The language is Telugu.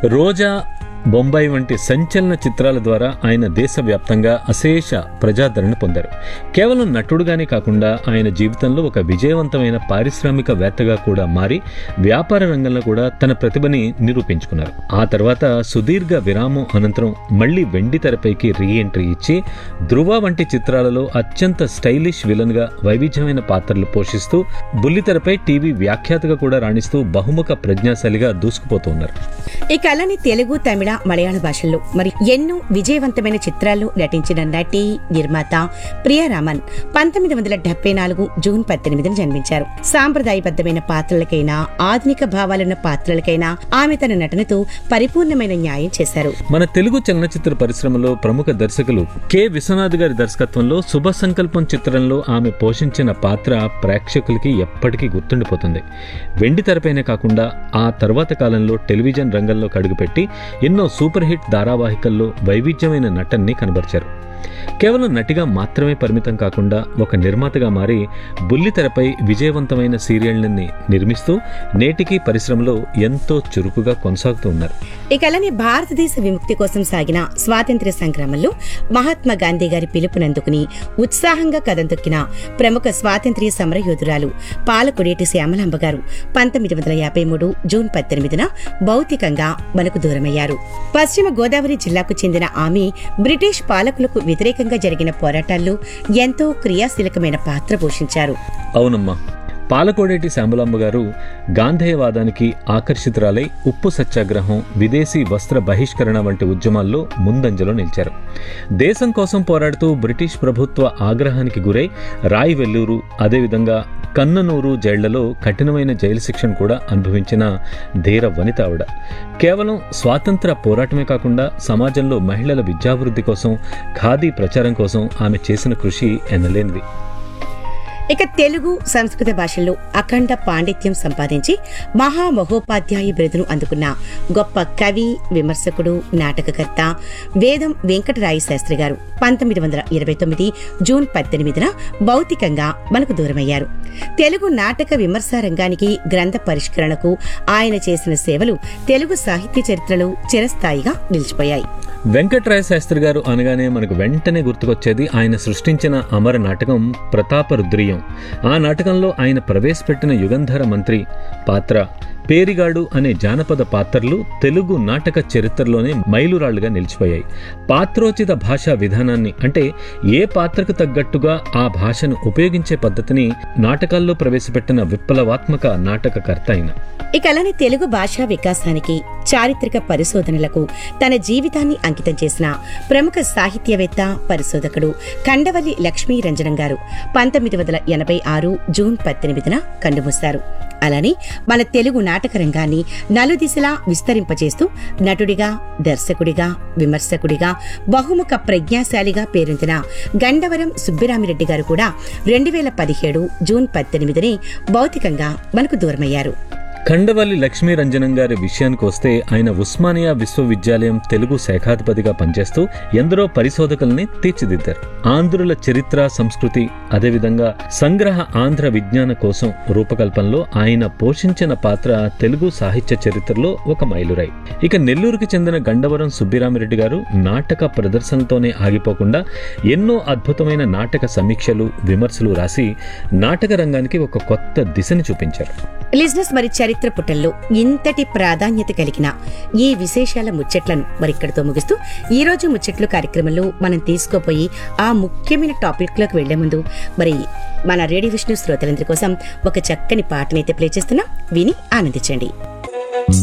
రోజా బొంబాయి వంటి సంచలన చిత్రాల ద్వారా ఆయన దేశవ్యాప్తంగా అశేష ప్రజాదరణ పొందారు కేవలం నటుడుగానే కాకుండా ఆయన జీవితంలో ఒక విజయవంతమైన పారిశ్రామికవేత్తగా కూడా మారి వ్యాపార రంగంలో కూడా తన ప్రతిభని నిరూపించుకున్నారు ఆ తర్వాత సుదీర్ఘ విరామం అనంతరం మళ్ళీ వెండి తెరపైకి రీ ఎంట్రీ ఇచ్చి ధృవ వంటి చిత్రాలలో అత్యంత స్టైలిష్ విలన్గా వైవిధ్యమైన పాత్రలు పోషిస్తూ బుల్లితెరపై టీవీ వ్యాఖ్యాతగా కూడా రాణిస్తూ బహుముఖ ప్రజ్ఞాశాలిగా దూసుకుపోతూ ఉన్నారు ఈ కళని తెలుగు తమిళ మలయాళ భాషల్లో మరి ఎన్నో విజయవంతమైన చిత్రాల్లో నటించిన నటి నిర్మాత ప్రియరామన్ పంతొమ్మిది వందల డెబ్బై నాలుగు జూన్ పద్దెనిమిదిన జన్మించారు సాంప్రదాయబద్ధమైన పాత్రలకైనా ఆధునిక భావాలున్న పాత్రలకైనా ఆమె తన నటనతో పరిపూర్ణమైన న్యాయం చేశారు మన తెలుగు చలనచిత్ర పరిశ్రమలో ప్రముఖ దర్శకులు కె విశ్వనాథ్ గారి దర్శకత్వంలో శుభ సంకల్పం చిత్రంలో ఆమె పోషించిన పాత్ర ప్రేక్షకులకి ఎప్పటికీ గుర్తుండిపోతుంది వెండి తెరపైనే కాకుండా ఆ తర్వాత కాలంలో టెలివిజన్ రంగంలో కడుగుపెట్టి ఎన్నో సూపర్ హిట్ ధారావాహికల్లో వైవిధ్యమైన నటన్ని కనబరిచారు కేవలం నటిగా మాత్రమే పరిమితం కాకుండా ఒక నిర్మాతగా మారి బుల్లితెరపై విజయవంతమైన సీరియళ్లని నిర్మిస్తూ నేటికి పరిశ్రమలో ఎంతో చురుకుగా కొనసాగుతూ ఉన్నారు ఈ కళని భారతదేశ విముక్తి కోసం సాగిన స్వాతంత్ర్య సంగ్రామంలో మహాత్మా గాంధీ గారి పిలుపునందుకుని ఉత్సాహంగా కథం తొక్కిన ప్రముఖ స్వాతంత్ర్య సమరయోధురాలు పాలకొడేటి శ్యామలాంబ గారు పంతొమ్మిది వందల యాభై మూడు జూన్ పద్దెనిమిదిన భౌతికంగా మనకు దూరమయ్యారు పశ్చిమ గోదావరి జిల్లాకు చెందిన ఆమె బ్రిటిష్ పాలకులకు వ్యతిరేకంగా జరిగిన పోరాటాల్లో ఎంతో క్రియాశీలకమైన పాత్ర పోషించారు అవునమ్మా పాలకోడేటి శాంబలాంబ గారు గాంధేయవాదానికి ఆకర్షితురాలై ఉప్పు సత్యాగ్రహం విదేశీ వస్త్ర బహిష్కరణ వంటి ఉద్యమాల్లో ముందంజలో నిలిచారు దేశం కోసం పోరాడుతూ బ్రిటిష్ ప్రభుత్వ ఆగ్రహానికి గురై రాయి వెల్లూరు అదేవిధంగా కన్ననూరు జైళ్లలో కఠినమైన జైలు శిక్షను కూడా అనుభవించిన ధీర వనిత ఆవిడ కేవలం స్వాతంత్ర పోరాటమే కాకుండా సమాజంలో మహిళల విద్యాభివృద్ధి కోసం ఖాదీ ప్రచారం కోసం ఆమె చేసిన కృషి ఎనలేనిది ఇక తెలుగు సంస్కృత భాషల్లో అఖండ పాండిత్యం సంపాదించి మహామహోపాధ్యాయ బిరుదును అందుకున్న గొప్ప కవి విమర్శకుడు నాటకకర్త వేదం వెంకటరాయ శాస్త్రి గారు పంతొమ్మిది వందల ఇరవై తొమ్మిది జూన్ పద్దెనిమిదిన భౌతికంగా మనకు దూరమయ్యారు తెలుగు నాటక విమర్శా రంగానికి గ్రంథ పరిష్కరణకు ఆయన చేసిన సేవలు తెలుగు సాహిత్య చరిత్రలో చిరస్థాయిగా నిలిచిపోయాయి వెంకట్రాయ శాస్త్రి గారు అనగానే మనకు వెంటనే గుర్తుకొచ్చేది ఆయన సృష్టించిన అమర నాటకం ప్రతాపరుద్రియం ఆ నాటకంలో ఆయన ప్రవేశపెట్టిన యుగంధర మంత్రి పాత్ర పేరిగాడు అనే జానపద పాత్రలు తెలుగు నాటక చరిత్రలోనే మైలురాళ్లుగా నిలిచిపోయాయి పాత్రోచిత భాషా విధానాన్ని అంటే ఏ పాత్రకు తగ్గట్టుగా ఆ భాషను ఉపయోగించే పద్ధతిని నాటకాల్లో ప్రవేశపెట్టిన విప్లవాత్మక నాటకకర్త ఆయన ఈ కళని తెలుగు భాషా వికాసానికి చారిత్రక పరిశోధనలకు తన జీవితాన్ని అంకితం చేసిన ప్రముఖ సాహిత్యవేత్త పరిశోధకుడు కండవల్లి లక్ష్మీ రంజనం గారు పంతొమ్మిది వందల ఎనభై ఆరు జూన్ పద్దెనిమిదిన కన్నుమూశారు అలానే మన తెలుగు నాటక రంగాన్ని నలుదిశలా విస్తరింపజేస్తూ నటుడిగా దర్శకుడిగా విమర్శకుడిగా బహుముఖ ప్రజ్ఞాశాలిగా పేరొందిన గండవరం సుబ్బిరామిరెడ్డి గారు కూడా రెండు వేల పదిహేడు జూన్ పద్దెనిమిదిని భౌతికంగా మనకు దూరమయ్యారు ఖండవల్లి లక్ష్మీరంజనం గారి విషయానికి వస్తే ఆయన ఉస్మానియా విశ్వవిద్యాలయం తెలుగు శాఖాధిపతిగా పనిచేస్తూ ఎందరో పరిశోధకుల్ని తీర్చిదిద్దారు ఆంధ్రుల చరిత్ర సంస్కృతి అదేవిధంగా సంగ్రహ ఆంధ్ర విజ్ఞాన కోసం రూపకల్పనలో ఆయన పోషించిన పాత్ర తెలుగు సాహిత్య చరిత్రలో ఒక మైలురాయి ఇక నెల్లూరుకి చెందిన గండవరం సుబ్బిరామిరెడ్డి గారు నాటక ప్రదర్శనతోనే ఆగిపోకుండా ఎన్నో అద్భుతమైన నాటక సమీక్షలు విమర్శలు రాసి నాటక రంగానికి ఒక కొత్త దిశని చూపించారు లిజినెస్ మరి చరిత్ర పుటల్లో ఇంతటి ప్రాధాన్యత కలిగిన ఈ విశేషాల ముచ్చట్లను మరి ఇక్కడితో ముగిస్తూ ఈ రోజు ముచ్చట్లు కార్యక్రమంలో మనం తీసుకోపోయి ఆ ముఖ్యమైన టాపిక్ లోకి వెళ్లే ముందు మరి మన రేడియో విష్ణు శ్రోతలందరి కోసం ఒక చక్కని పాటనైతే ప్లే చేస్తున్నాం విని ఆనందించండి